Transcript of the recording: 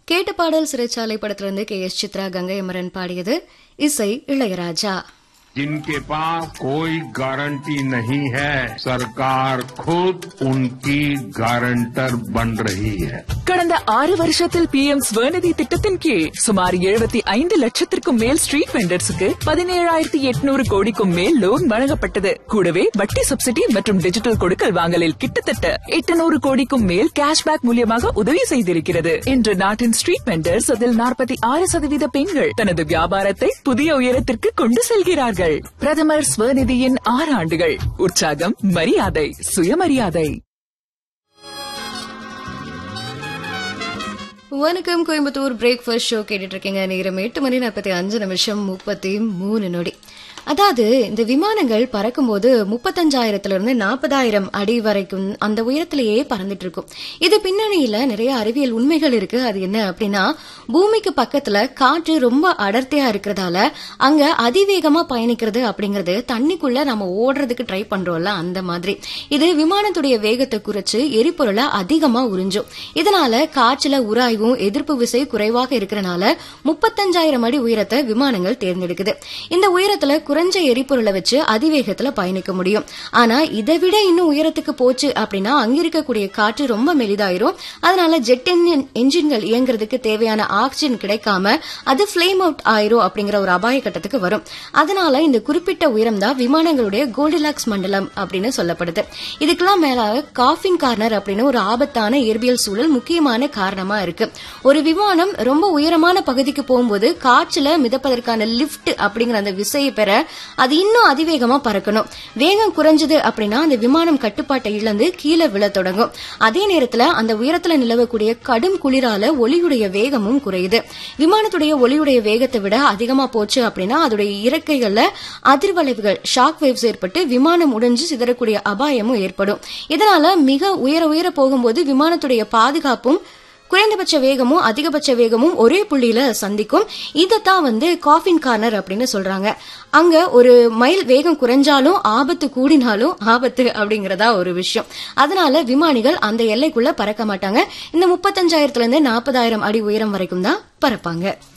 கேட்ட பாடல் சிறைச்சாலை படத்திலிருந்து கே எஸ் சித்ரா கங்கை அமரன் பாடியது இசை இளையராஜா जिनके पास कोई गारंटी नहीं है सरकार खुद उनकी गारंटर बन रही है கடந்த ஆறு வருஷத்தில் பி எம் ஸ்வநிதி திட்டத்தின் கீழ் சுமார் எழுபத்தி ஐந்து லட்சத்திற்கும் மேல் ஸ்ட்ரீட் வெண்டர்ஸுக்கு பதினேழாயிரத்தி எட்நூறு கோடிக்கும் மேல் லோன் வழங்கப்பட்டது கூடவே வட்டி சப்சிடி மற்றும் டிஜிட்டல் கொடுக்கல் வாங்கலில் கிட்டத்தட்ட எட்டுநூறு கோடிக்கும் மேல் கேஷ்பேக் மூலியமாக உதவி செய்திருக்கிறது இன்று நாட்டின் ஸ்ட்ரீட் வெண்டர்ஸ் அதில் நாற்பத்தி ஆறு சதவீத பெண்கள் தனது வியாபாரத்தை புதிய உயரத்திற்கு கொண்டு செல்கிறார்கள் பிரதமர் ஸ்வநிதியின் ஆறு ஆண்டுகள் உற்சாகம் மரியாதை சுயமரியாதை வணக்கம் கோயம்புத்தூர் பிரேக்ஃபாஸ்ட் ஷோ கேட்டுட்டு இருக்கீங்க நேரம் எட்டு மணி நாற்பத்தி அஞ்சு நிமிஷம் முப்பத்தி மூணு நொடி அதாவது இந்த விமானங்கள் பறக்கும்போது முப்பத்தஞ்சாயிரத்துல இருந்து நாற்பதாயிரம் அடி வரைக்கும் அந்த உயரத்திலேயே பறந்துட்டு இருக்கும் இது பின்னணியில நிறைய அறிவியல் உண்மைகள் இருக்கு அது என்ன அப்படின்னா பூமிக்கு பக்கத்துல காற்று ரொம்ப அடர்த்தியா இருக்கிறதால அங்க அதிவேகமா பயணிக்கிறது அப்படிங்கறது தண்ணிக்குள்ள நம்ம ஓடுறதுக்கு ட்ரை பண்றோம்ல அந்த மாதிரி இது விமானத்துடைய வேகத்தை குறைச்சு எரிபொருளை அதிகமா உறிஞ்சும் இதனால காற்றுல உராய்வும் எதிர்ப்பு விசை குறைவாக இருக்கிறனால முப்பத்தஞ்சாயிரம் அடி உயரத்தை விமானங்கள் தேர்ந்தெடுக்குது இந்த உயரத்துல குறைஞ்ச எரிபொருளை வச்சு அதிவேகத்துல பயணிக்க முடியும் ஆனா இதை விட இன்னும் உயரத்துக்கு போச்சு அப்படின்னா அங்க இருக்கக்கூடிய காற்று ரொம்ப மெலிதாயிரும் அதனால ஜெட் என்ஜின் என்ஜின்கள் இயங்குறதுக்கு தேவையான ஆக்சிஜன் கிடைக்காம அது ஃபிளேம் அவுட் ஆயிரும் அப்படிங்கிற ஒரு அபாய கட்டத்துக்கு வரும் அதனால இந்த குறிப்பிட்ட உயரம் தான் விமானங்களுடைய கோல்டிலாக்ஸ் மண்டலம் அப்படின்னு சொல்லப்படுது இதுக்கெல்லாம் மேல காஃபின் கார்னர் அப்படின்னு ஒரு ஆபத்தான இயற்பியல் சூழல் முக்கியமான காரணமா இருக்கு ஒரு விமானம் ரொம்ப உயரமான பகுதிக்கு போகும்போது காற்றுல மிதப்பதற்கான லிப்ட் அப்படிங்கிற அந்த விசையை பெற அது இன்னும் அதிவேகமா பறக்கணும் வேகம் குறைஞ்சது அப்படின்னா அந்த விமானம் கட்டுப்பாட்டை இழந்து கீழே விழ தொடங்கும் அதே நேரத்துல அந்த உயரத்துல நிலவக்கூடிய கடும் குளிரால ஒளியுடைய வேகமும் குறையுது விமானத்துடைய ஒளியுடைய வேகத்தை விட அதிகமா போச்சு அப்படின்னா அதோடைய இறக்கைகள்ல அதிர்வளைவுகள் ஷாக் வேவ்ஸ் ஏற்பட்டு விமானம் உடைஞ்சு சிதறக்கூடிய அபாயமும் ஏற்படும் இதனால மிக உயர உயர போகும்போது விமானத்துடைய பாதுகாப்பும் குறைந்தபட்ச வேகமும் அதிகபட்ச வேகமும் ஒரே புள்ளியில சந்திக்கும் இதைத்தான் வந்து காஃபின் கார்னர் அப்படின்னு சொல்றாங்க அங்க ஒரு மைல் வேகம் குறைஞ்சாலும் ஆபத்து கூடினாலும் ஆபத்து அப்படிங்கறதா ஒரு விஷயம் அதனால விமானிகள் அந்த எல்லைக்குள்ள பறக்க மாட்டாங்க இந்த முப்பத்தஞ்சாயிரத்துல இருந்து நாற்பதாயிரம் அடி உயரம் வரைக்கும் தான் பறப்பாங்க